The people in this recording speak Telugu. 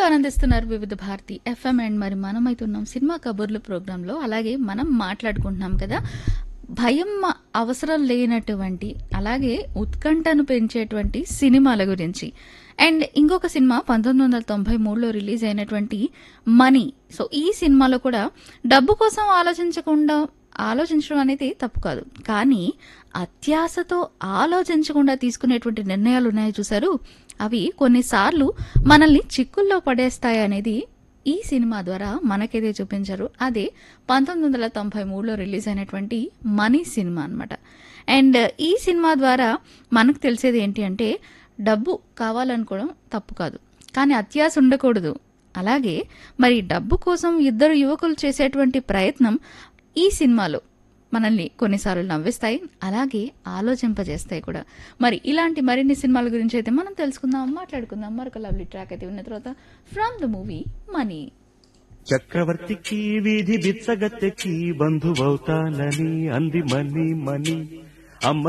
ఆనందిస్తున్నారు వివిధ భారతి ఎఫ్ఎం అండ్ మరి మనం అయితే ఉన్నాం సినిమా కబుర్లు ప్రోగ్రాంలో అలాగే మనం మాట్లాడుకుంటున్నాం కదా భయం అవసరం లేనటువంటి అలాగే ఉత్కంఠను పెంచేటువంటి సినిమాల గురించి అండ్ ఇంకొక సినిమా పంతొమ్మిది వందల తొంభై మూడులో రిలీజ్ అయినటువంటి మనీ సో ఈ సినిమాలో కూడా డబ్బు కోసం ఆలోచించకుండా ఆలోచించడం అనేది తప్పు కాదు కానీ అత్యాశతో ఆలోచించకుండా తీసుకునేటువంటి నిర్ణయాలు ఉన్నాయి చూసారు అవి కొన్నిసార్లు మనల్ని చిక్కుల్లో పడేస్తాయి అనేది ఈ సినిమా ద్వారా మనకైతే చూపించారు అదే పంతొమ్మిది వందల తొంభై మూడులో రిలీజ్ అయినటువంటి మనీ సినిమా అన్నమాట అండ్ ఈ సినిమా ద్వారా మనకు తెలిసేది ఏంటి అంటే డబ్బు కావాలనుకోవడం తప్పు కాదు కానీ అత్యాశ ఉండకూడదు అలాగే మరి డబ్బు కోసం ఇద్దరు యువకులు చేసేటువంటి ప్రయత్నం ఈ సినిమాలో మనల్ని కొన్నిసార్లు నవ్విస్తాయి అలాగే ఆలోచింపజేస్తాయి కూడా మరి ఇలాంటి మరిన్ని సినిమాల గురించి అయితే మనం తెలుసుకుందాం మాట్లాడుకుందాం మరొక లవ్లీ ట్రాక్ అయితే ఉన్న తర్వాత ఫ్రమ్ ద మూవీ మనీ చక్రవర్తికి వీధి బిచ్చగత్తెకి బంధువవుతానని అంది మని మని అమ్మ